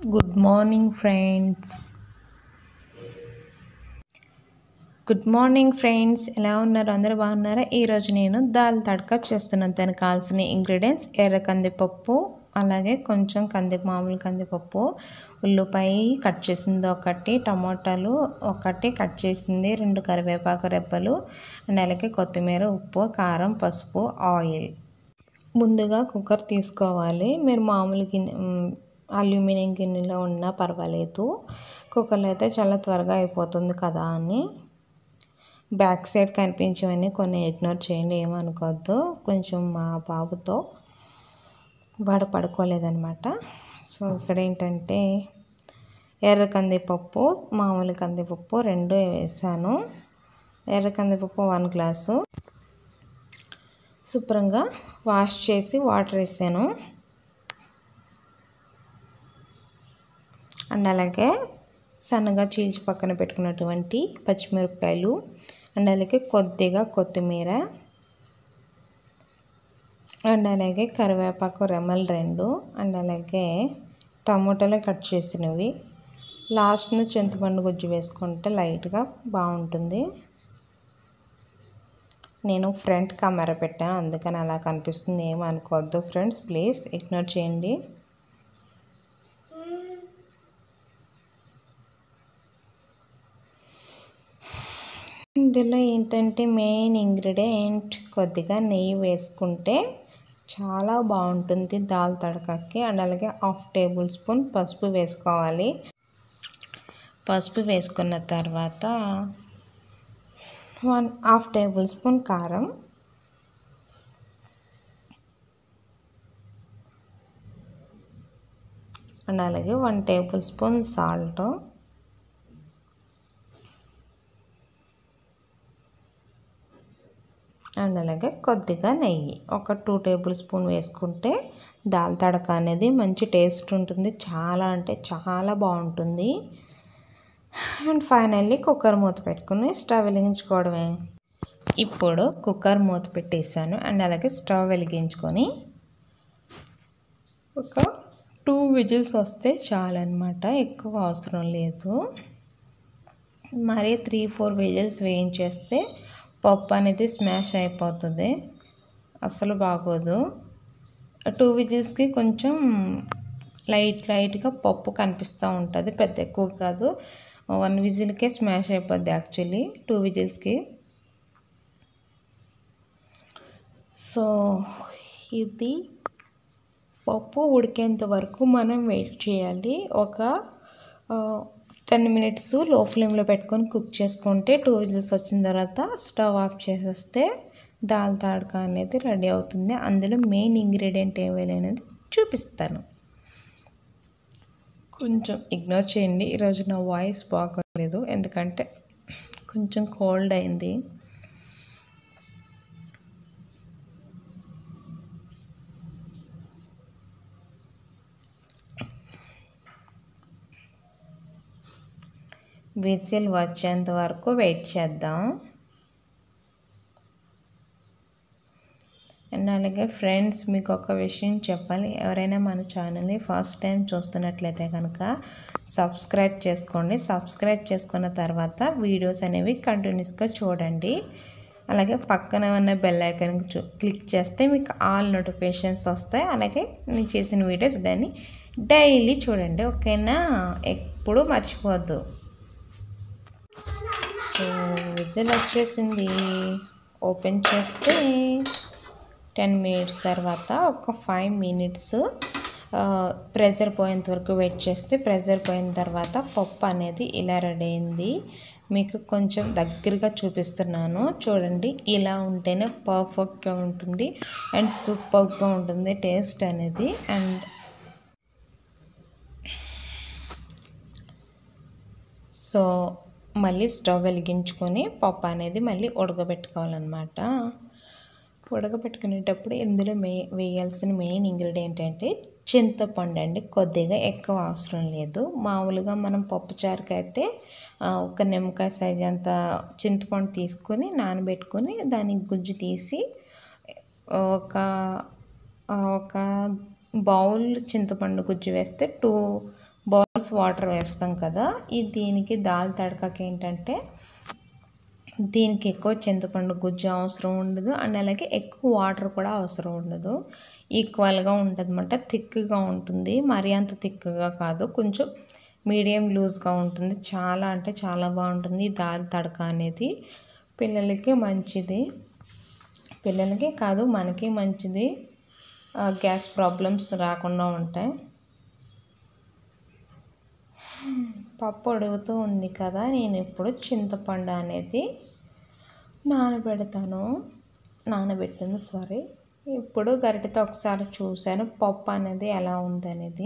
good morning friends good morning friends ఎలా ఉన్నారు అందరూ బాగున్నారా ఈరోజు నేను దాల్ తడక చేస్తున్నాను దానికి కావాల్సిన ఇంగ్రీడియంట్స్ ఎర్ర కందిపప్పు అలాగే కొంచెం కంది మామూలు కందిపప్పు ఉల్లిపాయ కట్ చేసింది ఒకటి టమాటాలు ఒకటి కట్ చేసింది రెండు కరివేపాకు రెబ్బలు అండ్ అలాగే కొత్తిమీర ఉప్పు కారం పసుపు ఆయిల్ ముందుగా కుక్కర్ తీసుకోవాలి మీరు మామూలు గిన్నె అల్యూమినియం గిన్నెలో ఉన్నా పర్వాలేదు కుక్కర్లో అయితే చాలా త్వరగా అయిపోతుంది కదా అని బ్యాక్ సైడ్ కనిపించేవన్నీ కొన్ని ఇగ్నోర్ చేయండి ఏమనుకోవద్దు కొంచెం మా బాబుతో వాడు పడుకోలేదనమాట సో ఇక్కడ ఏంటంటే ఎర్ర కందిపప్పు మామూలు కందిపప్పు రెండు వేసాను ఎర్ర కందిపప్పు వన్ గ్లాసు శుభ్రంగా వాష్ చేసి వాటర్ వేసాను అండ్ అలాగే సన్నగా చీల్చి పక్కన పెట్టుకున్నటువంటి పచ్చిమిరపకాయలు అండ్ అలాగే కొద్దిగా కొత్తిమీర అండ్ అలాగే కరివేపాకు రెమ్మలు రెండు అండ్ అలాగే టమోటాలు కట్ చేసినవి లాస్ట్ను చింతపండు గుజ్జు వేసుకుంటే లైట్గా బాగుంటుంది నేను ఫ్రంట్ కెమెరా పెట్టాను అందుకని అలా కనిపిస్తుంది ఏమీ అనుకోవద్దు ఫ్రెండ్స్ ప్లీజ్ ఇగ్నోర్ చేయండి ఇందులో ఏంటంటే మెయిన్ ఇంగ్రీడియంట్ కొద్దిగా నెయ్యి వేసుకుంటే చాలా బాగుంటుంది దాల్ తడకకి అండ్ అలాగే హాఫ్ టేబుల్ స్పూన్ పసుపు వేసుకోవాలి పసుపు వేసుకున్న తర్వాత వన్ హాఫ్ టేబుల్ స్పూన్ కారం అండ్ అలాగే one tablespoon salt and అలాగే కొద్దిగా నెయ్యి ఒక టూ టేబుల్ స్పూన్ వేసుకుంటే దాల్ తడక అనేది మంచి టేస్ట్ ఉంటుంది చాలా అంటే చాలా బాగుంటుంది అండ్ ఫైనల్లీ కుక్కర్ మూత పెట్టుకుని స్టవ్ వెలిగించుకోవడమే ఇప్పుడు కుక్కర్ మూత పెట్టేసాను అండ్ అలాగే స్టవ్ వెలిగించుకొని ఒక టూ విజిల్స్ వస్తే చాలన్నమాట ఎక్కువ అవసరం లేదు మరి త్రీ ఫోర్ విజిల్స్ వేయించేస్తే పప్పు అనేది స్మాష్ అయిపోతుంది అసలు బాగోదు టూ విజిల్స్కి కొంచెం లైట్ లైట్గా పప్పు కనిపిస్తూ ఉంటుంది పెద్ద ఎక్కువ కాదు వన్ విజిల్కే స్మాష్ అయిపోద్ది యాక్చువల్లీ టూ విజిల్స్కి సో ఇది పప్పు ఉడికేంత వరకు మనం వెయిట్ చేయాలి ఒక టెన్ మినిట్స్ లో ఫ్లేమ్లో పెట్టుకొని కుక్ చేసుకుంటే టూ విజిల్స్ వచ్చిన తర్వాత స్టవ్ ఆఫ్ చేసేస్తే దాల్ తడక అనేది రెడీ అవుతుంది అందులో మెయిన్ ఇంగ్రీడియంట్ ఏవేలు అనేది చూపిస్తాను కొంచెం ఇగ్నోర్ చేయండి ఈరోజు నా వాయిస్ బాగోలేదు ఎందుకంటే కొంచెం కోల్డ్ అయింది విజిల్ వచ్చేంత వరకు వెయిట్ చేద్దాం అండ్ అలాగే ఫ్రెండ్స్ మీకు ఒక విషయం చెప్పాలి ఎవరైనా మన ఛానల్ని ఫస్ట్ టైం చూస్తున్నట్లయితే కనుక సబ్స్క్రైబ్ చేసుకోండి సబ్స్క్రైబ్ చేసుకున్న తర్వాత వీడియోస్ అనేవి కంటిన్యూస్గా చూడండి అలాగే పక్కన ఉన్న బెల్ ఐకాన్ క్లిక్ చేస్తే మీకు ఆల్ నోటిఫికేషన్స్ వస్తాయి అలాగే నేను చేసిన వీడియోస్ దాన్ని డైలీ చూడండి ఓకేనా ఎప్పుడు మర్చిపోవద్దు సో విజిల్ వచ్చేసింది ఓపెన్ చేస్తే టెన్ మినిట్స్ తర్వాత ఒక ఫైవ్ మినిట్స్ ప్రెజర్ పోయేంత వరకు వెయిట్ చేస్తే ప్రెజర్ పోయిన తర్వాత పప్పు అనేది ఇలా రెడీ అయింది మీకు కొంచెం దగ్గరగా చూపిస్తున్నాను చూడండి ఇలా ఉంటేనే పర్ఫెక్ట్గా ఉంటుంది అండ్ సూపర్గా ఉంటుంది టేస్ట్ అనేది అండ్ సో మళ్ళీ స్టవ్ వెలిగించుకొని పప్పు అనేది మళ్ళీ ఉడకబెట్టుకోవాలన్నమాట ఉడకబెట్టుకునేటప్పుడు ఇందులో మే వేయాల్సిన మెయిన్ ఇంగ్రీడియంట్ అంటే చింతపండు అండి కొద్దిగా ఎక్కువ అవసరం లేదు మామూలుగా మనం పప్పుచారుకి అయితే ఒక నిమ్మకాయ సైజ్ అంత చింతపండు తీసుకొని నానబెట్టుకొని దానికి గుజ్జు తీసి ఒక ఒక బౌల్ చింతపండు గుజ్జు వేస్తే టూ బౌల్స్ వాటర్ వేస్తాం కదా ఈ దీనికి దాల్ తడకకి ఏంటంటే దీనికి ఎక్కువ చింతపండు గుజ్జు అవసరం ఉండదు అండ్ అలాగే ఎక్కువ వాటర్ కూడా అవసరం ఉండదు ఈక్వల్గా ఉంటుంది అనమాట థిక్గా ఉంటుంది మరీ అంత థిక్గా కాదు కొంచెం మీడియం లూజ్గా ఉంటుంది చాలా అంటే చాలా బాగుంటుంది ఈ దాల్ తడక అనేది పిల్లలకి మంచిది పిల్లలకి కాదు మనకి మంచిది గ్యాస్ ప్రాబ్లమ్స్ రాకుండా ఉంటాయి పప్పు అడుగుతూ ఉంది కదా నేను ఇప్పుడు చింతపండు అనేది నానబెడతాను నానబెట్టాను సారీ ఇప్పుడు గరిటెతో ఒకసారి చూశాను పప్పు అనేది ఎలా ఉందనేది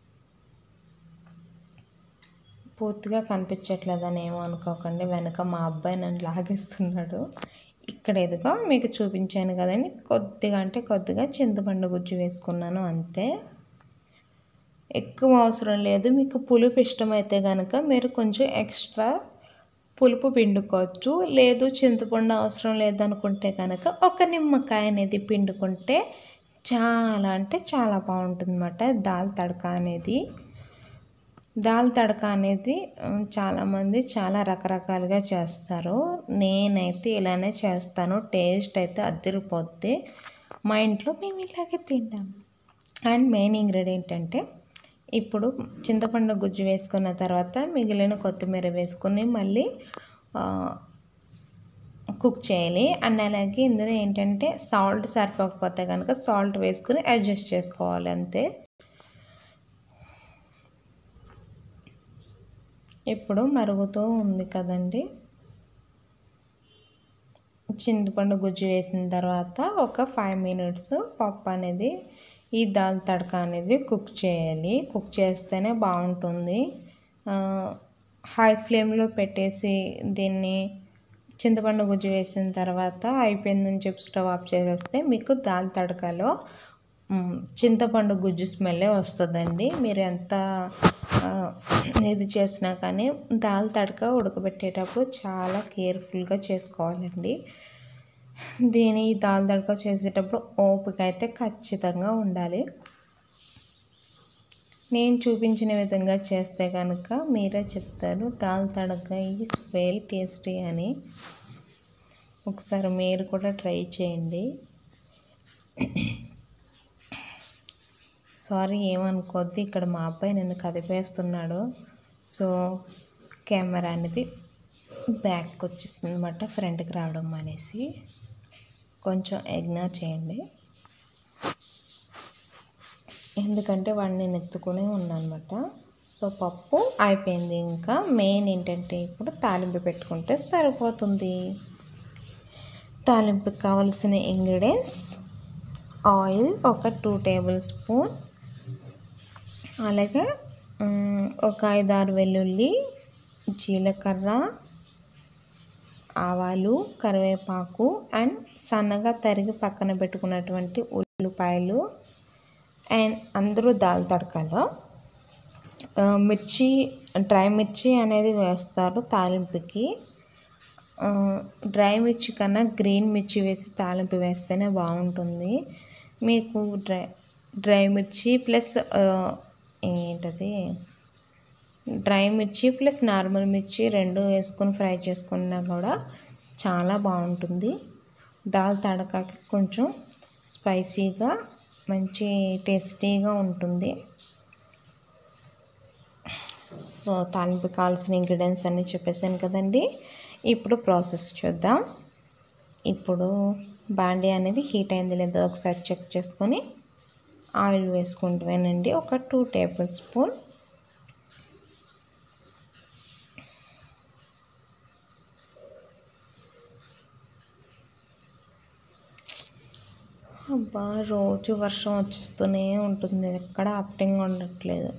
పూర్తిగా కనిపించట్లేదని ఏమో అనుకోకండి వెనక మా అబ్బాయి నన్ను లాగేస్తున్నాడు ఇక్కడ ఎదుగో మీకు చూపించాను కదండి కొద్దిగా అంటే కొద్దిగా చింతపండు గుజ్జు వేసుకున్నాను అంతే ఎక్కువ అవసరం లేదు మీకు పులుపు ఇష్టమైతే కనుక మీరు కొంచెం ఎక్స్ట్రా పులుపు పిండుకోవచ్చు లేదు చింతపండు అవసరం లేదనుకుంటే కనుక ఒక నిమ్మకాయ అనేది పిండుకుంటే చాలా అంటే చాలా బాగుంటుంది అన్నమాట దాల్ తడక అనేది దాల్ తడక అనేది చాలామంది చాలా రకరకాలుగా చేస్తారు నేనైతే ఇలానే చేస్తాను టేస్ట్ అయితే అద్దరిపోద్ది మా ఇంట్లో మేము ఇలాగే తింటాం అండ్ మెయిన్ ఇంగ్రీడియంట్ అంటే ఇప్పుడు చింతపండు గుజ్జు వేసుకున్న తర్వాత మిగిలిన కొత్తిమీర వేసుకుని మళ్ళీ కుక్ చేయాలి అండ్ అలాగే ఇందులో ఏంటంటే సాల్ట్ సరిపోకపోతే కనుక సాల్ట్ వేసుకుని అడ్జస్ట్ చేసుకోవాలి అంతే ఇప్పుడు మరుగుతూ ఉంది కదండి చింతపండు గుజ్జు వేసిన తర్వాత ఒక ఫైవ్ మినిట్స్ పప్పు అనేది ఈ దాల్ తడక అనేది కుక్ చేయాలి కుక్ చేస్తేనే బాగుంటుంది హై ఫ్లేమ్లో పెట్టేసి దీన్ని చింతపండు గుజ్జు వేసిన తర్వాత అయిపోయిందని చెప్పి స్టవ్ ఆఫ్ చేసేస్తే మీకు దాల్ తడకలో చింతపండు గుజ్జు స్మెల్లే వస్తుందండి మీరు ఎంత ఇది చేసినా కానీ దాల్ తడక ఉడకబెట్టేటప్పుడు చాలా కేర్ఫుల్గా చేసుకోవాలండి దీని దాల్ తడక చేసేటప్పుడు ఓపిక అయితే ఖచ్చితంగా ఉండాలి నేను చూపించిన విధంగా చేస్తే కనుక మీరే చెప్తారు dal tadka is very tasty అని ఒకసారి మీరు కూడా ట్రై చేయండి సారీ ఏమనుకోద్ది ఇక్కడ మా అబ్బాయి నన్ను కదిపేస్తున్నాడు సో కెమెరా అనేది బ్యాక్ వచ్చేస్తుంది అనమాట ఫ్రంట్కి రావడం అనేసి కొంచెం ఇగ్నోర్ చేయండి ఎందుకంటే వాడిని నేను ఎత్తుకునే ఉన్నానమాట సో పప్పు అయిపోయింది ఇంకా మెయిన్ ఏంటంటే ఇప్పుడు తాలింపు పెట్టుకుంటే సరిపోతుంది తాలింపుకి కావలసిన ఇంగ్రీడియంట్స్ ఆయిల్ ఒక టూ టేబుల్ స్పూన్ అలాగే ఒక ఐదారు వెల్లుల్లి జీలకర్ర ఆవాలు కరివేపాకు అండ్ సన్నగా తరిగి పక్కన పెట్టుకున్నటువంటి ఉల్లిపాయలు అండ్ అందరూ దాల్ తడకలో మిర్చి డ్రై మిర్చి అనేది వేస్తారు తాలింపుకి డ్రై మిర్చి కన్నా గ్రీన్ మిర్చి వేసి తాలింపు వేస్తేనే బాగుంటుంది మీకు డ్రై డ్రై మిర్చి ప్లస్ ఏంటది డ్రై మిర్చి ప్లస్ నార్మల్ మిర్చి రెండు వేసుకొని ఫ్రై చేసుకున్నా కూడా చాలా బాగుంటుంది దాల్ తడకకి కొంచెం స్పైసీగా మంచి టేస్టీగా ఉంటుంది సో తాలింపు కావాల్సిన ఇంగ్రీడియంట్స్ అన్నీ చెప్పేసాను కదండి ఇప్పుడు ప్రాసెస్ చూద్దాం ఇప్పుడు బాండీ అనేది హీట్ అయింది లేదో ఒకసారి చెక్ చేసుకొని ఆయిల్ వేసుకుంటామేనండి ఒక టూ టేబుల్ స్పూన్ అబ్బా రోజు వర్షం వచ్చేస్తూనే ఉంటుంది ఎక్కడ అప్టింగ్ ఉండట్లేదు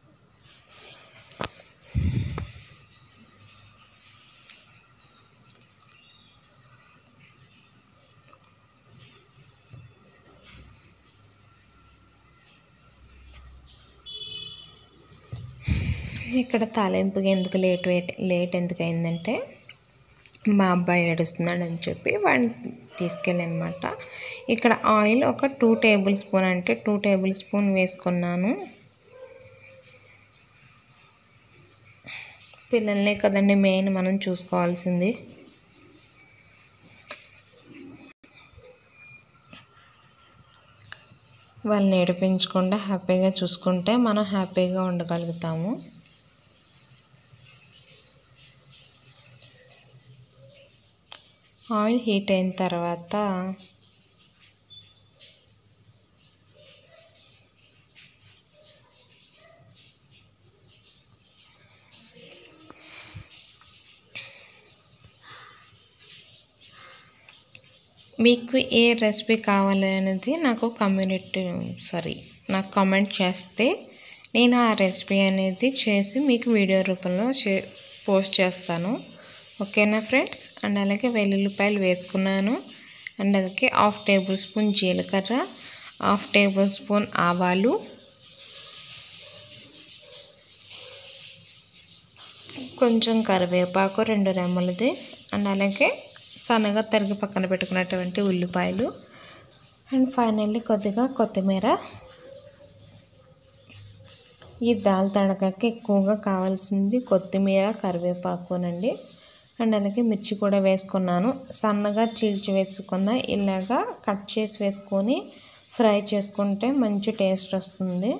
ఇక్కడ తాలింపుకి ఎందుకు లేట్ వెయిట్ లేట్ ఎందుకు అయిందంటే మా అబ్బాయి ఏడుస్తున్నాడు అని చెప్పి వాడిని తీసుకెళ్ళనమాట ఇక్కడ ఆయిల్ ఒక టూ టేబుల్ స్పూన్ అంటే టూ టేబుల్ స్పూన్ వేసుకున్నాను పిల్లల్నే కదండి మెయిన్ మనం చూసుకోవాల్సింది వాళ్ళని ఏడిపించకుండా హ్యాపీగా చూసుకుంటే మనం హ్యాపీగా ఉండగలుగుతాము ఆయిల్ హీట్ అయిన తర్వాత మీకు ఏ రెసిపీ కావాలనేది నాకు కమ్యూనిటీ సారీ నాకు కామెంట్ చేస్తే నేను ఆ రెసిపీ అనేది చేసి మీకు వీడియో రూపంలో చే పోస్ట్ చేస్తాను ఓకేనా ఫ్రెండ్స్ అండ్ అలాగే వెల్లుల్లిపాయలు వేసుకున్నాను అండ్ అలాగే హాఫ్ టేబుల్ స్పూన్ జీలకర్ర హాఫ్ టేబుల్ స్పూన్ ఆవాలు కొంచెం కరివేపాకు రెండు రెమ్మలది అండ్ అలాగే సన్నగా తరిగి పక్కన పెట్టుకున్నటువంటి ఉల్లిపాయలు అండ్ ఫైనల్లీ కొద్దిగా కొత్తిమీర ఈ దాల్ తడకకి ఎక్కువగా కావాల్సింది కొత్తిమీర కరివేపాకునండి అండ్ అలాగే మిర్చి కూడా వేసుకున్నాను సన్నగా చీల్చి వేసుకున్న ఇలాగా కట్ చేసి వేసుకొని ఫ్రై చేసుకుంటే మంచి టేస్ట్ వస్తుంది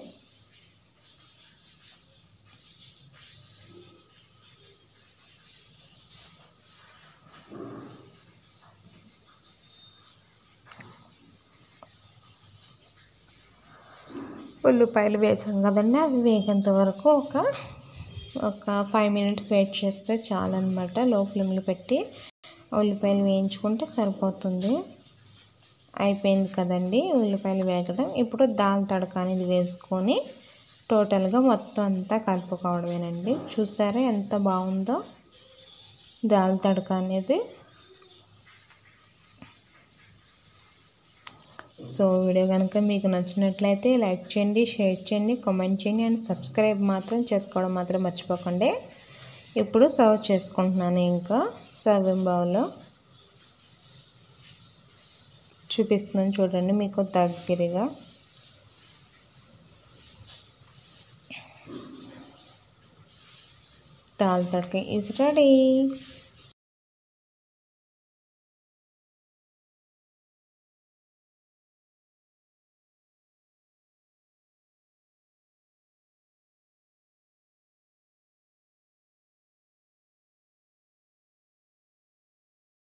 ఉల్లిపాయలు వేసాం కదండి అవి వేగేంత వరకు ఒక ఒక ఫైవ్ మినిట్స్ వెయిట్ చేస్తే చాలన్నమాట లో ఫ్లేమ్లో పెట్టి ఉల్లిపాయలు వేయించుకుంటే సరిపోతుంది అయిపోయింది కదండి ఉల్లిపాయలు వేగడం ఇప్పుడు దాల్ తడక అనేది వేసుకొని టోటల్గా మొత్తం అంతా కలుపుకోవడమేనండి చూసారా ఎంత బాగుందో దాల్ తడక అనేది సో వీడియో కనుక మీకు నచ్చినట్లయితే లైక్ చేయండి షేర్ చేయండి కామెంట్ చేయండి అండ్ సబ్స్క్రైబ్ మాత్రం చేసుకోవడం మాత్రం మర్చిపోకండి ఇప్పుడు సర్వ్ చేసుకుంటున్నాను ఇంకా సర్వింగ్ బౌల్లో చూపిస్తున్నాను చూడండి మీకు దగ్గరగా దాల్ తడక ఈజ్ రెడీ